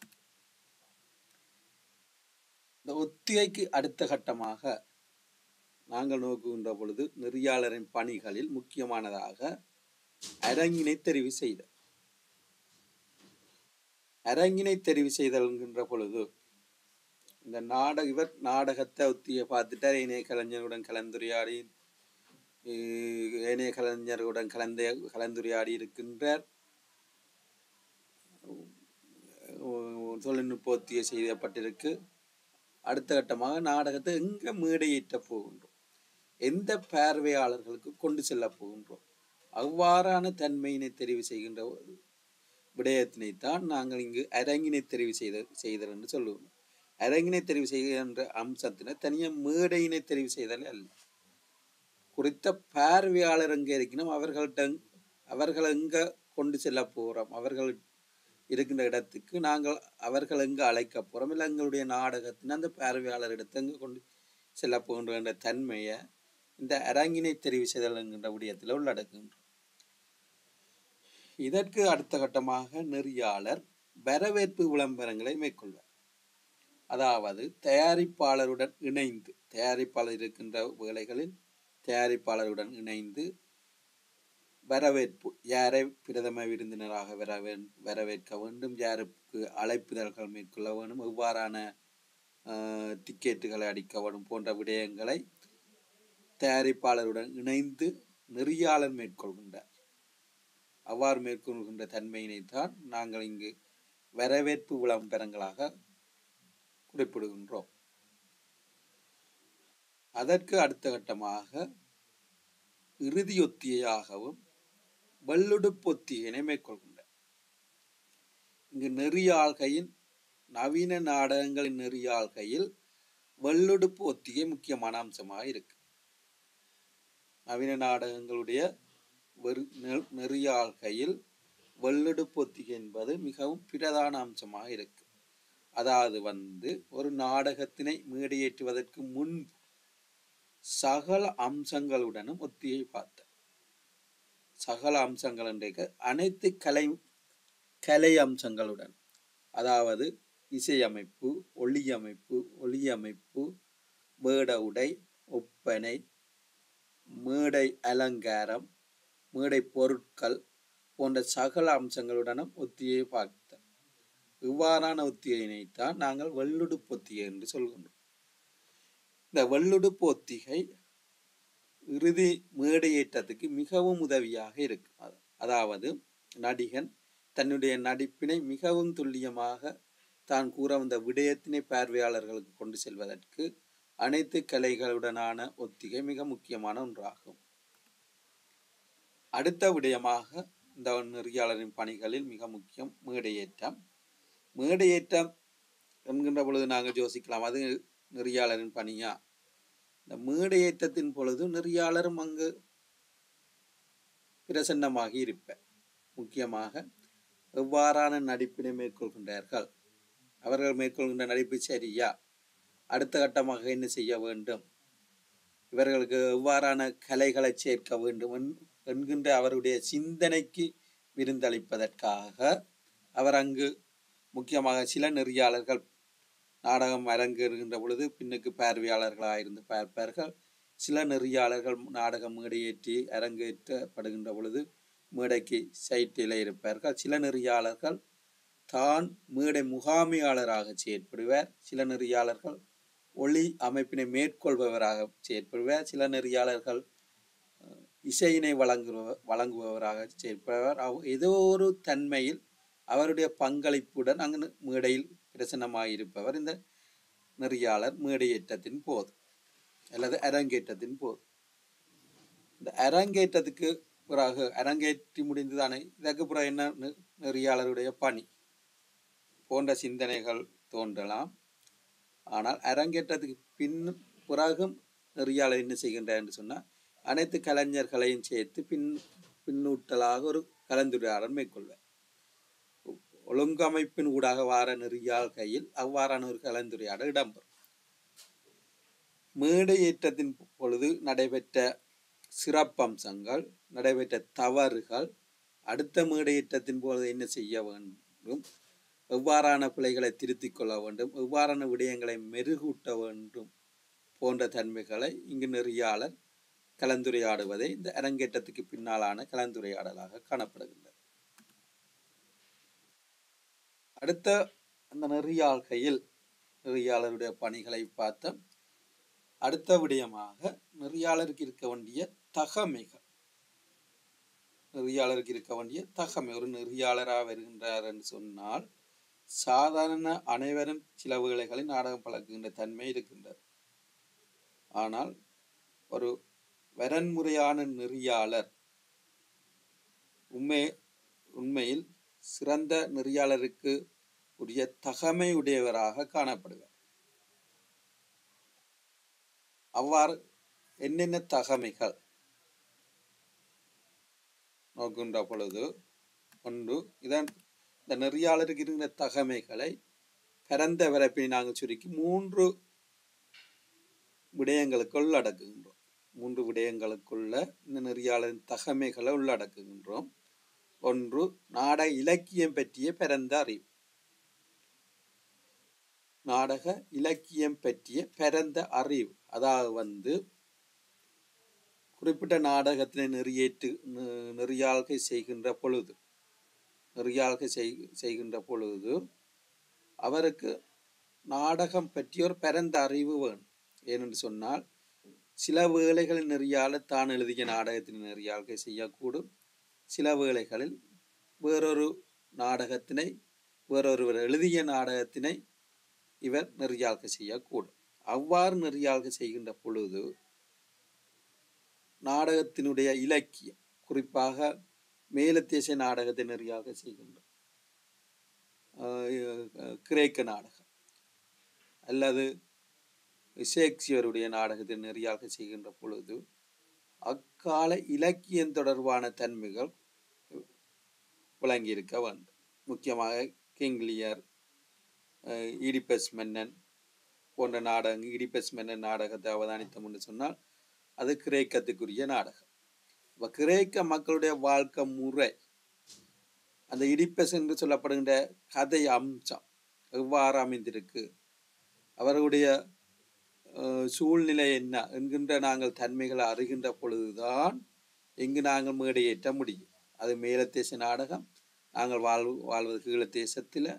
இந்த ஒத்திகைக்கு அடுத்த கட்டமாக நாங்கள் நோக்குகின்ற பொழுது நெறியாளரின் பணிகளில் முக்கியமானதாக அரங்கினை தெரிவு செய்தல் அரங்கினை தெரிவு செய்தல் என்கின்ற பொழுது இந்த நாடக இவர் நாடகத்தை ஒத்திய பார்த்துட்டார் இணைய கலைஞருடன் கலந்துரையாடி ஏனைய கலைஞர்களுடன் கலந்து கலந்துரையாடி இருக்கின்றார் தொழில்நுட்ப ஒத்திய செய்யப்பட்டிருக்கு அடுத்த கட்டமாக நாடகத்தை எங்க மேடையேற்ற போகின்றோம் எந்த பார்வையாளர்களுக்கு கொண்டு செல்ல போகின்றோம் அவ்வாறான தன்மையினை தெரிவு செய்கின்ற விடயத்தினைத்தான் நாங்கள் இங்கு அரங்கினை தெரிவு செய்த செய்தல் என்று சொல்லுவோம் அரங்கினை தெரிவு செய்கின்ற அம்சத்தினை தனியாக மேடையினை தெரிவு செய்தல் அல்ல குறித்த பார்வையாளர் எங்கே இருக்கணும் அவர்கள்ட்ட அவர்கள் எங்க கொண்டு செல்ல போகிறோம் அவர்கள் இருக்கின்ற இடத்துக்கு நாங்கள் அவர்கள் எங்க அழைக்க போகிறோம் இல்லை எங்களுடைய நாடகத்தின் அந்த பார்வையாளர் இடத்தை எங்கே கொண்டு செல்ல போகின்ற தன்மையை இந்த அரங்கினை தெரிவு செய்தல் என்கின்ற விடயத்தில் உள்ளடக்குகின்றோம் இதற்கு அடுத்த கட்டமாக நெறியாளர் வரவேற்பு விளம்பரங்களை மேற்கொள்வார் அதாவது தயாரிப்பாளருடன் இணைந்து தயாரிப்பாளர் இருக்கின்ற வேலைகளில் தயாரிப்பாளருடன் இணைந்து வரவேற்பு யாரை பிரதம விருந்தினராக வரவே வரவேற்க வேண்டும் யாருக்கு அழைப்புதல்கள் மேற்கொள்ள வேண்டும் எவ்வாறான டிக்கெட்டுகளை அடிக்க வேண்டும் போன்ற விடயங்களை தயாரிப்பாளருடன் இணைந்து நெறியாளர் மேற்கொள்கின்றார் அவ்வாறு மேற்கொள்கின்ற தன்மையினைத்தான் நாங்கள் இங்கு வரவேற்பு விளம்பரங்களாக குறிப்பிடுகின்றோம் அதற்கு அடுத்த கட்டமாக இறுதியொத்தியாகவும் வெள்ளுடுப்பொத்தியினை மேற்கொள்கின்றார் இங்கு நெறியாள்கையின் நவீன நாடகங்களின் நெறியாள்கையில் வெள்ளுடுப்பு ஒத்திகை முக்கியமான அம்சமாக இருக்கு நவீன நாடகங்களுடைய நெறியாள்கையில் வெள்ளெடுப்பு ஒத்திகை என்பது மிகவும் பிரதான அம்சமாக இருக்கு அதாவது வந்து ஒரு நாடகத்தினை மேடையேற்றுவதற்கு முன்பு சகல அம்சங்களுடனும் ஒத்திகை பார்த்த சகல அம்சங்கள் என்றைக்கு அனைத்து கலை கலை அம்சங்களுடன் அதாவது இசையமைப்பு ஒளியமைப்பு ஒளியமைப்பு வேட உடை ஒப்பனை மேடை அலங்காரம் மேடை பொருட்கள் போன்ற சகல அம்சங்களுடனும் ஒத்தியை பார்த்த இவ்வாறான ஒத்திகையினைத்தான் நாங்கள் வெள்ளுடுப்பு ஒத்திகை என்று சொல்கின்றோம் இந்த வெள்ளுடுப்பு ஒத்திகை இறுதி மேடையேற்றத்துக்கு மிகவும் உதவியாக இருக்கு அ- அதாவது நடிகன் தன்னுடைய நடிப்பினை மிகவும் துல்லியமாக தான் கூற வந்த விடயத்தினை பார்வையாளர்களுக்கு கொண்டு செல்வதற்கு அனைத்து கலைகளுடனான ஒத்திகை மிக முக்கியமான ஒன்றாகும் அடுத்த விடயமாக இந்த நெறியாளரின் பணிகளில் மிக முக்கியம் மேடையேற்றம் மேடையேற்றம் என்கின்ற பொழுது நாங்கள் யோசிக்கலாம் அது நெறியாளரின் பணியா இந்த மேடையேற்றத்தின் பொழுது நெறியாளரும் அங்கு பிரசன்னமாகி இருப்ப முக்கியமாக எவ்வாறான நடிப்பினை மேற்கொள்கின்றார்கள் அவர்கள் மேற்கொள்கின்ற நடிப்பு சரியா அடுத்த கட்டமாக என்ன செய்ய வேண்டும் இவர்களுக்கு எவ்வாறான கலைகளை சேர்க்க வேண்டும் என்- என்கின்ற அவருடைய சிந்தனைக்கு விருந்தளிப்பதற்காக அவர் அங்கு முக்கியமாக சில நெறியாளர்கள் நாடகம் அரங்கேறுகின்ற பொழுது பின்னுக்கு பார்வையாளர்களாக இருந்து பார்ப்பார்கள் சில நெறியாளர்கள் நாடகம் மேடையேற்றி அரங்கேற்றப்படுகின்ற பொழுது மேடைக்கு சைட்டில் இருப்பார்கள் சில நெறியாளர்கள் தான் மேடை முகாமையாளராக செயற்படுவார் சில நெறியாளர்கள் ஒளி அமைப்பினை மேற்கொள்பவராக செயற்படுவார் சில நெறியாளர்கள் அஹ், இசையினை வழங்குபவர் வழங்குபவராக செயற்படுவார் அவ் ஏதோ ஒரு தன்மையில் அவருடைய பங்களிப்புடன் அங்கு மேடையில் பிரசன்னமாயிருப்பவர் இந்த நெறியாளர் மேடையேற்றத்தின் போது அல்லது அரங்கேற்றத்தின் போது இந்த அரங்கேற்றத்துக்கு பிறகு அரங்கேற்றி முடிந்துதானே இதற்கு பிறகு என்ன நெ- நெறியாளருடைய பணி போன்ற சிந்தனைகள் தோன்றலாம் ஆனால் அரங்கேற்றத்துக்கு பின் பிறகும் நெறியாளர் என்ன செய்கின்றார் என்று சொன்னால் அனைத்து கலைஞர்களையும் சேர்த்து பின் பின்னூட்டலாக ஒரு கலந்துரையாடல் மேற்கொள்வார் ஒழுங்கமைப்பின் ஊடாக வார நெறியாள் கையில் அவ்வாறான ஒரு கலந்துரையாடல் இடம்பெறும் மேடையேற்றத்தின் பொழுது நடைபெற்ற சிறப்பம்சங்கள் நடைபெற்ற தவறுகள் அடுத்த மேடையேற்றத்தின் பொழுது என்ன செய்ய வேண்டும் எவ்வாறான பிழைகளை திருத்திக் கொள்ள வேண்டும் எவ்வாறான விடயங்களை மெருகூட்ட வேண்டும் போன்ற தன்மைகளை இங்கு நெறியாளர் கலந்துரையாடுவதே இந்த அரங்கேற்றத்துக்கு பின்னாலான கலந்துரையாடலாக காணப்படுகின்றது அடுத்த அந்த நெறியாள்கையில் நெறியாளருடைய பணிகளை பார்த்த அடுத்த விடயமாக நெறியாளருக்கு இருக்க வேண்டிய தகமைகள் நெறியாளருக்கு இருக்க வேண்டிய தகமை ஒரு நெறியாளராக வருகின்றார் என்று சொன்னால் சாதாரண அனைவரும் சில வேளைகளில் நாடகம் பழக்குகின்ற தன்மை இருக்கின்றது ஆனால் ஒரு வரன்முறையான நெறியாளர் உண்மை உண்மையில் சிறந்த நெறியாளருக்கு உரிய தகமை உடையவராக காணப்படுவார் அவ்வாறு என்னென்ன தகமைகள் நோக்கின்ற பொழுது ஒன்று இதன் இந்த நெறியாளருக்கு இருந்த தகமைகளை பரந்த வரப்பினை நாங்கள் சுருக்கி மூன்று விடயங்களுக்குள் அடக்குகின்றோம் மூன்று விடயங்களுக்குள்ள இந்த நெறியாளரின் தகமைகளை உள்ளடக்குகின்றோம் ஒன்று நாடக இலக்கியம் பற்றிய பரந்த அறிவு நாடக இலக்கியம் பற்றிய பரந்த அறிவு அதாவது வந்து குறிப்பிட்ட நாடகத்தினை நெறியேற்று நெ- நெறியாள்கை செய்கின்ற பொழுது நெறியாள்கை செய் செய்கின்ற பொழுது அவருக்கு நாடகம் பற்றிய ஒரு பரந்த அறிவு வேணும் ஏனென்று சொன்னால் சில வேளைகளில் நெறியாளர் தான் எழுதிய நாடகத்தின் நெறியாள்கை செய்யக்கூடும் சில வேளைகளில் வேறொரு நாடகத்தினை வேறொருவர் எழுதிய நாடகத்தினை இவர் நெறியாள்கை செய்யக்கூடும் அவ்வாறு நெறியாள்கை செய்கின்ற பொழுது நாடகத்தினுடைய இலக்கியம் குறிப்பாக மேலத்தேச நாடகத்தை நெறியாள்கை செய்கின்றோம் ஆஹ் கிரேக்க நாடகம் அல்லது ஷேக்ஸ்பியருடைய நாடகத்தை நெறியாள்கை செய்கின்ற பொழுது அக்கால இலக்கியம் தொடர்பான தன்மைகள் விளங்கியிருக்க வேண்டும் முக்கியமாக கிங்லியர் அஹ் ஈடிப்பஸ் மன்னன் போன்ற நாடகங்கள் ஈடிப்பஸ் மன்னன் நாடகத்தை அவதானித்தோம் என்று சொன்னால் அது கிரேக்கத்துக்குரிய நாடகம் அப்ப கிரேக்க மக்களுடைய வாழ்க்கை முறை அந்த இடிப்பஸ் என்று சொல்லப்படுகின்ற கதை அம்சம் எவ்வாறு அமைந்திருக்கு அவர்களுடைய அஹ், சூழ்நிலை என்ன என்கின்ற நாங்கள் தன்மைகளை அறிகின்ற பொழுதுதான் இங்கு நாங்கள் மேடையேற்ற முடியும் அது மேலத்தேச நாடகம் நாங்கள் வாழ் வாழ்வது கீழ தேசத்தில்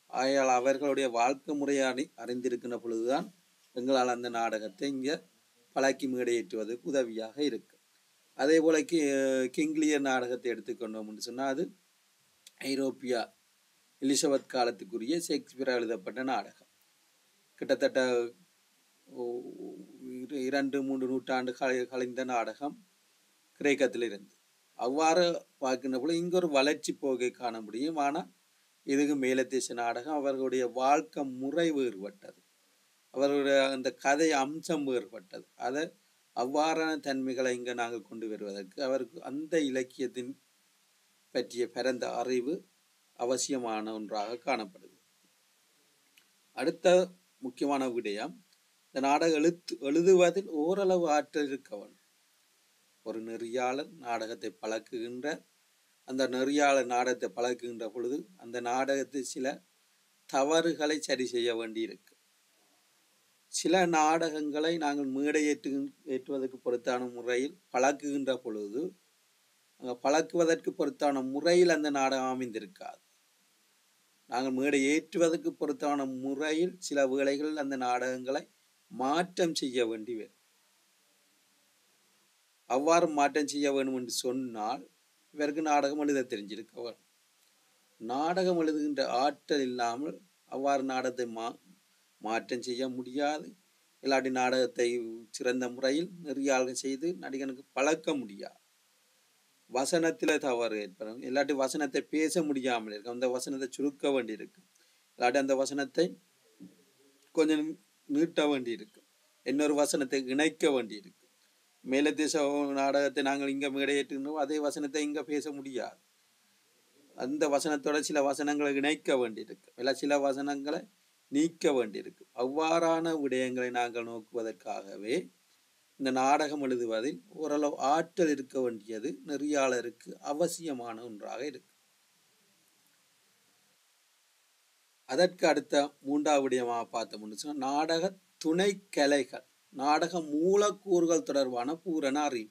ஆகையால் அவர்களுடைய வாழ்க்கை முறையை அறி அறிந்திருக்கின்ற பொழுதுதான் எங்களால் அந்த நாடகத்தை இங்கே பழக்கி மேடையேற்றுவதற்கு உதவியாக இருக்கு அதே போல கி கிங்லியர் நாடகத்தை எடுத்துக்கொண்டோம் என்று சொன்னால் அது ஐரோப்பியா எலிசபெத் காலத்துக்குரிய ஷேக்ஸ்பியர் எழுதப்பட்ட நாடகம் கிட்டத்தட்ட ஓ- இரு- இரண்டு மூன்று நூற்றாண்டு கழி கழிந்த நாடகம் கிரேக்கத்தில் இருந்து அவ்வாறு பார்க்கின்ற பொழுது இங்கே ஒரு வளர்ச்சி போகை காண முடியும் ஆனால் இதுக்கு மேலத்தேச நாடகம் அவர்களுடைய வாழ்க்கை முறை வேறுபட்டது அவர்களுடைய அந்த கதை அம்சம் வேறுபட்டது அதை அவ்வாறான தன்மைகளை இங்கே நாங்கள் கொண்டு வருவதற்கு அவருக்கு அந்த இலக்கியத்தின் பற்றிய பிறந்த அறிவு அவசியமான ஒன்றாக காணப்படுது அடுத்த முக்கியமான விடயம் இந்த நாடகம் எழுத்து எழுதுவதில் ஓரளவு ஆற்றல் இருக்க வேண்டும் ஒரு நெறியாளர் நாடகத்தை பழக்குகின்ற அந்த நெறியாளர் நாடகத்தை பழக்குகின்ற பொழுது அந்த நாடகத்தில் சில தவறுகளை சரி செய்ய வேண்டியிருக்கு சில நாடகங்களை நாங்கள் மேடையேற்று ஏற்றுவதற்கு பொறுத்தான முறையில் பழக்குகின்ற பொழுது அங்கே பழக்குவதற்கு பொறுத்தான முறையில் அந்த நாடகம் அமைந்திருக்காது நாங்கள் மேடை ஏற்றுவதற்கு பொறுத்தான முறையில் சில வேளைகளில் அந்த நாடகங்களை மாற்றம் செய்ய வேண்டி வரும் அவ்வாறு மாற்றம் செய்ய வேண்டும் என்று சொன்னால் இவருக்கு நாடகம் எழுத தெரிஞ்சிருக்க வேண்டும் நாடகம் எழுதுகின்ற ஆற்றல் இல்லாமல் அவ்வாறு நாடகத்தை மா மாற்றம் செய்ய முடியாது இல்லாட்டி நாடகத்தை சிறந்த முறையில் நெறியாக செய்து நடிகனுக்கு பழக்க முடியாது வசனத்தில் தவறு ஏற்படும் இல்லாட்டி வசனத்தை பேச முடியாமல் இருக்கும் அந்த வசனத்தை சுருக்க வேண்டியிருக்கும் இல்லாட்டி அந்த வசனத்தை கொஞ்சம் நீட்ட வேண்டியிருக்கும் இன்னொரு வசனத்தை இணைக்க வேண்டியிருக்கும் மேலத்தேச நாடகத்தை நாங்கள் இங்கே மேடையேற்றுகின்றோம் அதே வசனத்தை இங்கே பேச முடியாது அந்த வசனத்தோட சில வசனங்களை இணைக்க வேண்டியிருக்கும் இல்லை சில வசனங்களை நீக்க வேண்டியிருக்கும் அவ்வாறான விடயங்களை நாங்கள் நோக்குவதற்காகவே இந்த நாடகம் எழுதுவதில் ஓரளவு ஆற்றல் இருக்க வேண்டியது நெறியாளருக்கு அவசியமான ஒன்றாக இருக்கு அதற்கு அடுத்த மூன்றாவது விடயமாக பார்த்தோம்னு சொன்னால் நாடக துணை கலைகள் நாடக மூலக்கூறுகள் தொடர்பான பூரண அறிவு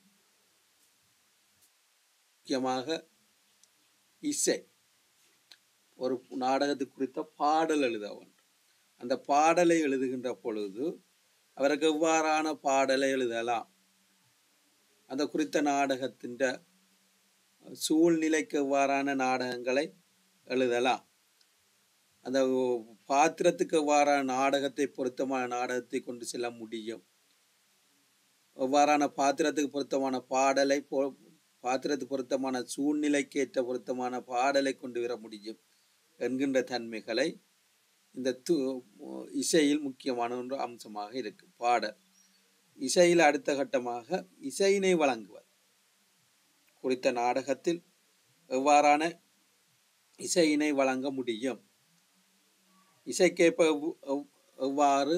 முக்கியமாக இசை ஒரு நாடகத்துக்கு குறித்த பாடல் எழுத வேண்டும் அந்த பாடலை எழுதுகின்ற பொழுது அவருக்கு எவ்வாறான பாடலை எழுதலாம் அந்த குறித்த நாடகத்தின் சூழ்நிலைக்கு எவ்வாறான நாடகங்களை எழுதலாம் அந்த பாத்திரத்துக்கு எவ்வாறான நாடகத்தை பொருத்தமான நாடகத்தை கொண்டு செல்ல முடியும் எவ்வாறான பாத்திரத்துக்கு பொருத்தமான பாடலை பொ பாத்திரத்துக்கு பொருத்தமான சூழ்நிலைக்கு ஏற்ற பொருத்தமான பாடலை கொண்டு வர முடியும் என்கின்ற தன்மைகளை இந்த து இசையில் முக்கியமான ஒரு அம்சமாக இருக்கு பாடல் இசையில் அடுத்த கட்டமாக இசையினை வழங்குவது குறித்த நாடகத்தில் எவ்வாறான இசையினை வழங்க முடியும் இசைக்கேற்ப எவ்- எவ்- எவ்வாறு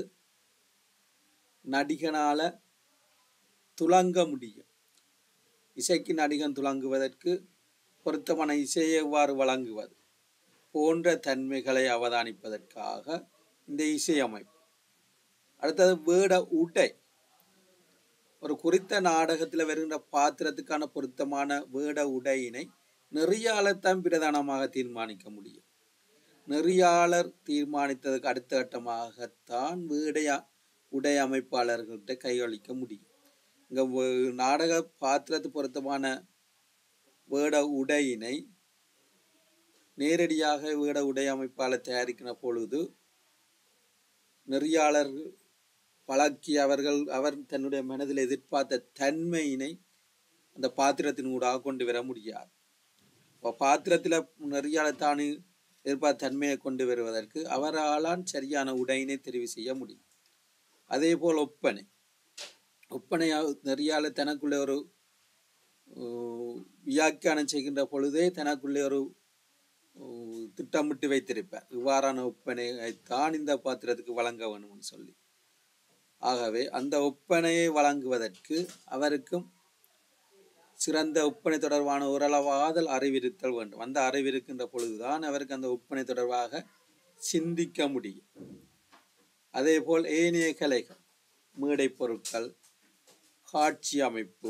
நடிகனால துலங்க முடியும் இசைக்கு நடிகன் துலங்குவதற்கு பொருத்தமான இசையை எவ்வாறு வழங்குவது போன்ற தன்மைகளை அவதானிப்பதற்காக இந்த இசையமைப்பு அடுத்தது வேட உடை ஒரு குறித்த நாடகத்தில் வருகின்ற பாத்திரத்துக்கான பொருத்தமான வேட உடையினை நெறியாளர்தான் பிரதானமாக தீர்மானிக்க முடியும் நெறியாளர் தீர்மானித்ததுக்கு அடுத்த கட்டமாகத்தான் வேடைய உடை அமைப்பாளர்கள்ட்ட கையளிக்க முடியும் இங்க வே- நாடக பாத்திரத்து பொருத்தமான வேட உடையினை நேரடியாக வேட உடை அமைப்பாளர் தயாரிக்கிற பொழுது நெறியாளர் பழக்கி அவர்கள் அவர் தன்னுடைய மனதில் எதிர்பார்த்த தன்மையினை அந்த பாத்திரத்தின் ஊடாக கொண்டு வர முடியாது இப்போ பாத்திரத்தில் நெறியாளர் தானே எதிர்பார்த்த தன்மையை கொண்டு வருவதற்கு அவராலான் சரியான உடையினை தெரிவு செய்ய முடியும் அதே போல் ஒப்பனை ஒப்பனை நெறியாளர் தனக்குள்ளே ஒரு அஹ், வியாக்கியானம் செய்கின்ற பொழுதே தனக்குள்ளே ஒரு அஹ், திட்டமிட்டு வைத்திருப்பார் இவ்வாறான ஒப்பனையைத்தான் இந்த பாத்திரத்துக்கு வழங்க வேணும்னு சொல்லி ஆகவே அந்த ஒப்பனையை வழங்குவதற்கு அவருக்கும் சிறந்த ஒப்பனை தொடர்பான ஓரளவாதல் அறிவிருத்தல் வேண்டும் அந்த அறிவிருக்கின்ற பொழுதுதான் அவருக்கு அந்த ஒப்பனை தொடர்பாக சிந்திக்க முடியும் அதேபோல் ஏனைய கலைகள் மேடை பொருட்கள் காட்சி அமைப்பு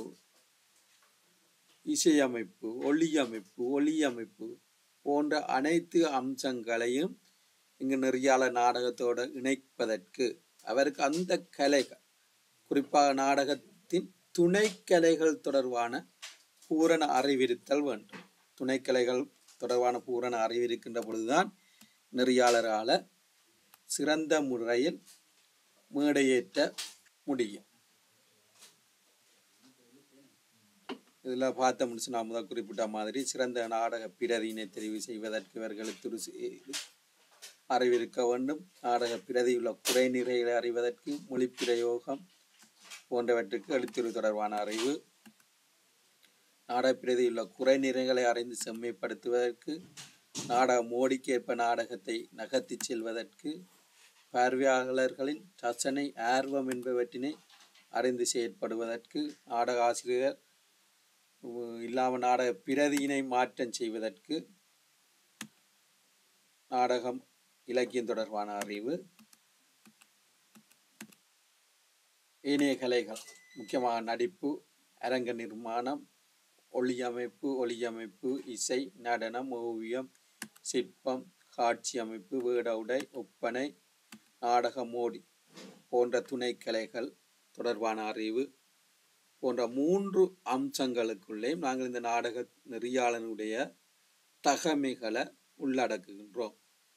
இசையமைப்பு ஒளி அமைப்பு ஒளி அமைப்பு போன்ற அனைத்து அம்சங்களையும் இங்கு நெறியாளர் நாடகத்தோடு இணைப்பதற்கு அவருக்கு அந்த கலைகள் குறிப்பாக நாடகத்தின் துணைக்கலைகள் தொடர்பான பூரண அறிவிருத்தல் வேண்டும் துணைக்கலைகள் தொடர்பான பூரண அறிவிருக்கின்ற பொழுதுதான் நெறியாளரால சிறந்த முறையில் மேடையேற்ற முடியும் இதில் பார்த்த முடிச்சு நான் முதல் குறிப்பிட்ட மாதிரி சிறந்த நாடக பிரதியினை தெரிவு செய்வதற்கு இவர்களுக்கு ஒரு சி- அறிவிருக்க வேண்டும் நாடக பிரதியுள்ள குறை நிறைகளை அறிவதற்கு மொழி பிரயோகம் போன்றவற்றுக்கு எழுத்துரு தொடர்பான அறிவு நாடக பிரதியுள்ள குறை நிறைகளை அறிந்து செம்மைப்படுத்துவதற்கு நாடக மோடிக்கேற்ப நாடகத்தை நகர்த்திச் செல்வதற்கு பார்வையாளர்களின் ரசனை ஆர்வம் என்பவற்றினை அறிந்து செயற்படுவதற்கு நாடக ஆசிரியர் உ- இல்லாமல் நாடக பிரதியினை மாற்றம் செய்வதற்கு நாடகம் இலக்கியம் தொடர்பான அறிவு ஏனைய கலைகள் முக்கியமாக நடிப்பு அரங்க நிர்மாணம் ஒளியமைப்பு ஒளியமைப்பு இசை நடனம் ஓவியம் சிற்பம் காட்சி அமைப்பு வேடவுடை ஒப்பனை நாடக மோடி போன்ற துணைக்கலைகள் தொடர்பான அறிவு போன்ற மூன்று அம்சங்களுக்குள்ளே நாங்கள் இந்த நாடக நெறியாளனுடைய தகமைகளை உள்ளடக்குகின்றோம்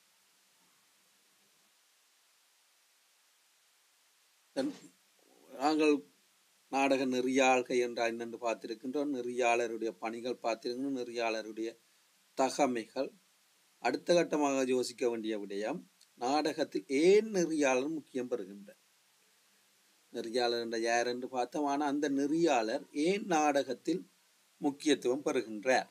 தன்- நாங்கள் நாடக நெறியாள்கை என்றால் என்னென்று பார்த்திருக்கின்றோம் நெறியாளருடைய பணிகள் பார்த்திருக்கின்றோம் நெறியாளருடைய தகமைகள் அடுத்த கட்டமாக யோசிக்க வேண்டிய விடயம் நாடகத்தில் ஏன் நெறியாளர் முக்கியம் பெறுகின்றார் நெறியாளர் என்ற யார் என்று பார்த்தோம் ஆனால் அந்த நெறியாளர் ஏன் நாடகத்தில் முக்கியத்துவம் பெறுகின்றார்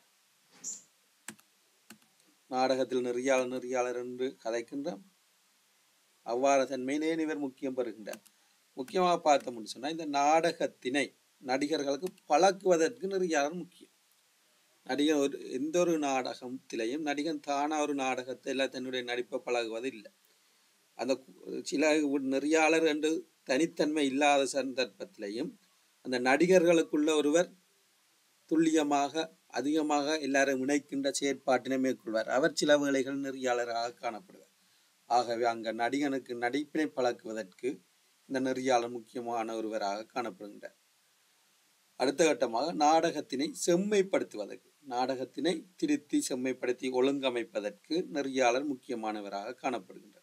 நாடகத்தில் நெறியாளர் நெறியாளர் என்று கதைக்கின்றோம் அவ்வாறு தன்மையிலே இவர் முக்கியம் பெறுகின்றார் முக்கியமாக பார்த்தோம்னு சொன்னா இந்த நாடகத்தினை நடிகர்களுக்கு பழக்குவதற்கு நெறியாளர் முக்கியம் நடிகர் ஒரு எந்த ஒரு நாடகத்திலையும் நடிகன் தானா ஒரு நாடகத்தை எல்லாம் தன்னுடைய நடிப்பை பழகுவது இல்லை அந்த கு- சில நெறியாளர் என்று தனித்தன்மை இல்லாத சந்தர்ப்பத்திலையும் அந்த நடிகர்களுக்குள்ள ஒருவர் துல்லியமாக அதிகமாக எல்லாரும் இணைக்கின்ற செயற்பாட்டினை மேற்கொள்வார் அவர் சில வேளைகள் நெறியாளராக காணப்படுவார் ஆகவே அங்க நடிகனுக்கு நடிப்பினை பழக்குவதற்கு இந்த நெறியாளர் முக்கியமான ஒருவராக காணப்படுகின்றார் அடுத்த கட்டமாக நாடகத்தினை செம்மைப்படுத்துவதற்கு நாடகத்தினை திருத்தி செம்மைப்படுத்தி ஒழுங்கமைப்பதற்கு நெறியாளர் முக்கியமானவராக காணப்படுகின்றார்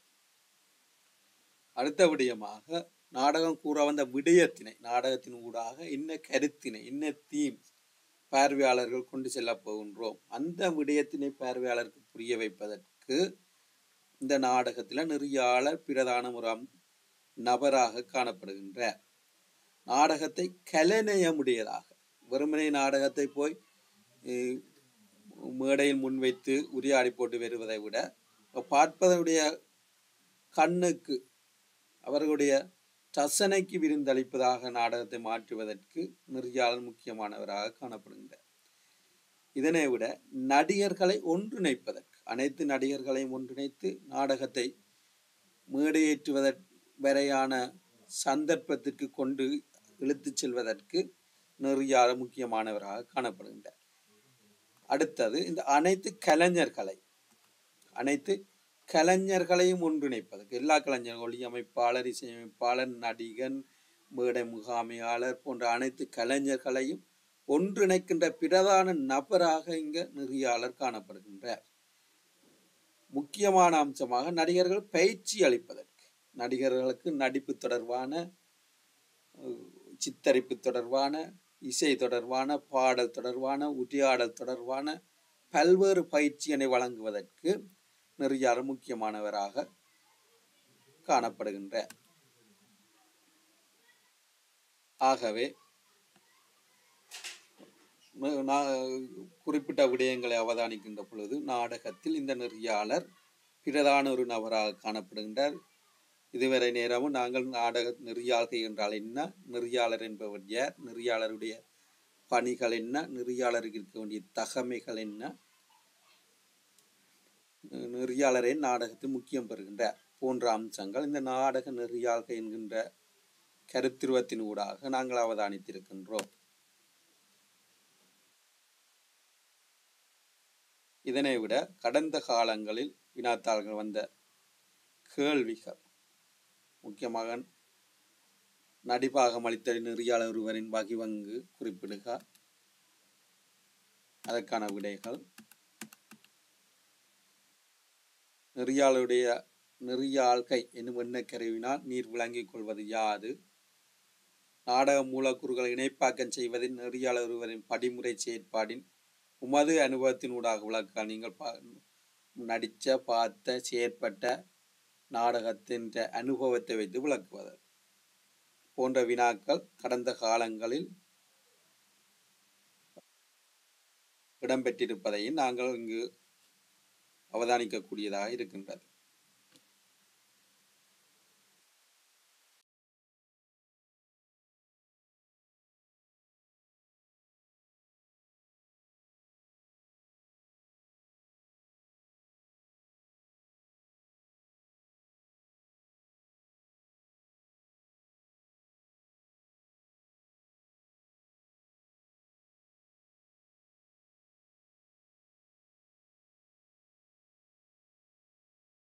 அடுத்த விடயமாக நாடகம் கூற வந்த விடயத்தினை நாடகத்தின் ஊடாக என்ன கருத்தினை என்ன தீம் பார்வையாளர்கள் கொண்டு செல்ல போகின்றோம் அந்த விடயத்தினை பார்வையாளருக்கு புரிய வைப்பதற்கு இந்த நாடகத்தில் நெறியாளர் பிரதான ஒரு அம்- நபராக காணப்படுகின்றார் நாடகத்தை கலைநயமுடையதாக வெறுமனே நாடகத்தை போய் அஹ், மேடையில் முன்வைத்து உரையாடி போட்டு வருவதை விட பார்ப்பதனுடைய கண்ணுக்கு அவர்களுடைய ரசனைக்கு விருந்தளிப்பதாக நாடகத்தை மாற்றுவதற்கு நெறியாளர் முக்கியமானவராக காணப்படுகின்றார் இதனை விட நடிகர்களை ஒன்றிணைப்பதற்கு அனைத்து நடிகர்களையும் ஒன்றிணைத்து நாடகத்தை மேடையேற்றுவதற்கு வரையான சந்தர்ப்பத்திற்கு கொண்டு இழுத்துச் செல்வதற்கு நெறியாளர் முக்கியமானவராக காணப்படுகின்றார் அடுத்தது இந்த அனைத்து கலைஞர்களை அனைத்து கலைஞர்களையும் ஒன்றிணைப்பதற்கு எல்லா கலைஞர்கள் ஒளியமைப்பாளர் இசையமைப்பாளர் நடிகன் மேடை முகாமையாளர் போன்ற அனைத்து கலைஞர்களையும் ஒன்றிணைக்கின்ற பிரதான நபராக இங்க நெறியாளர் காணப்படுகின்றார் முக்கியமான அம்சமாக நடிகர்கள் பயிற்சி அளிப்பதற்கு நடிகர்களுக்கு நடிப்பு தொடர்பான அஹ், சித்தரிப்பு தொடர்பான இசை தொடர்பான பாடல் தொடர்பான உரையாடல் தொடர்பான பல்வேறு பயிற்சியினை வழங்குவதற்கு நெறியாளர் முக்கியமானவராக காணப்படுகின்றார் ஆகவே ம- நா- குறிப்பிட்ட விடயங்களை அவதானிக்கின்ற பொழுது நாடகத்தில் இந்த நெறியாளர் பிரதான ஒரு நபராக காணப்படுகின்றார் இதுவரை நேரமும் நாங்கள் நாடக நெறியாள்கை என்றால் என்ன நெறியாளர் என்பவர் யார் நெறியாளருடைய பணிகள் என்ன நெறியாளருக்கு இருக்க வேண்டிய தகமைகள் என்ன நெ- நெறியாளரே நாடகத்தில் முக்கியம் பெறுகின்றார் போன்ற அம்சங்கள் இந்த நாடக நெறியாள்கை என்கின்ற கருத்துருவத்தின் ஊடாக நாங்கள் அவதானித்திருக்கின்றோம் இதனை விட கடந்த காலங்களில் வினாத்தாள்கள் வந்த கேள்விகள் முக்கியமாக நடிப்பாகம் அளித்த நெறியாளர் ஒருவரின் வகிவங்கு குறிப்பிடுக அதற்கான விடைகள் நெறியாளுடைய நெறியாள்கை என்னும் எண்ணெய் கருவினால் நீர் விளங்கிக் கொள்வது யாது நாடக மூலக்கூறுகளை இணைப்பாக்கம் செய்வதில் நெறியாளர் ஒருவரின் படிமுறை செயற்பாடின் உமது அனுபவத்தினூடாக விளக்க நீங்கள் பா நடித்த பார்த்த செயற்பட்ட நாடகத்தின் அனுபவத்தை வைத்து விளக்குவது போன்ற வினாக்கள் கடந்த காலங்களில் இடம்பெற்றிருப்பதையும் நாங்கள் இங்கு அவதானிக்கக்கூடியதாக இருக்கின்றது